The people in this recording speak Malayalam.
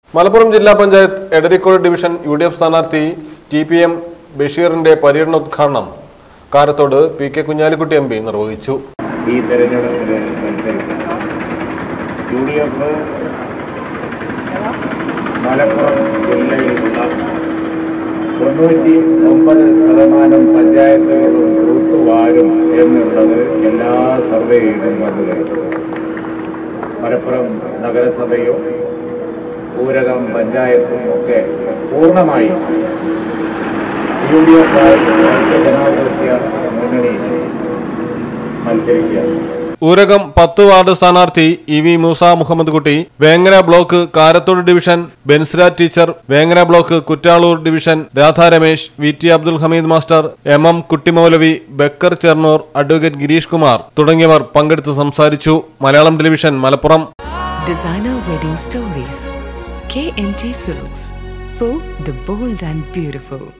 മലപ്പുറം ജില്ലാ panchayat Edarikode division U D F സ്ഥാനാർത്ഥി ടി പി എം ബഷീറിന്റെ പര്യടനോദ്ഘാടനം Karathode P K Kunhalikutty M P നിർവഹിച്ചു ഈ തെരഞ്ഞെടുപ്പിൽ മത്സരിക്കുന്ന യു ഡി എഫ് മലപ്പുറം ജില്ലയിലുള്ള തൊണ്ണൂറ്റി ഒമ്പത് ശതമാനം പഞ്ചായത്തുകളും തൂത്തുവാരും എന്നുള്ളത് എല്ലാ സർവേയിലും കണ്ടുകഴിഞ്ഞു മലപ്പുറം നഗരസഭയും പൂരകം പഞ്ചായത്തും ഒക്കെ പൂർണ്ണമായി യു ഡി എഫ് ജനാധിപത്യ മുന്നണി മത്സരിക്കുക ഊരകം പത്ത് വാർഡ് സ്ഥാനാർത്ഥി E V Moosa Muhammad Kutty Vengara block Karathode division Bensira teacher Vengara block Kuttalur division Radha Ramesh V T Abdul Hameed master M M Kuttymoulavi Bakkar Chernur advocate Girish Kumar തുടങ്ങിയവർ പങ്കെടുത്ത് സംസാരിച്ചു Malayalam television Malappuram Designer Wedding Stories. KMT Silks. For the bold and beautiful.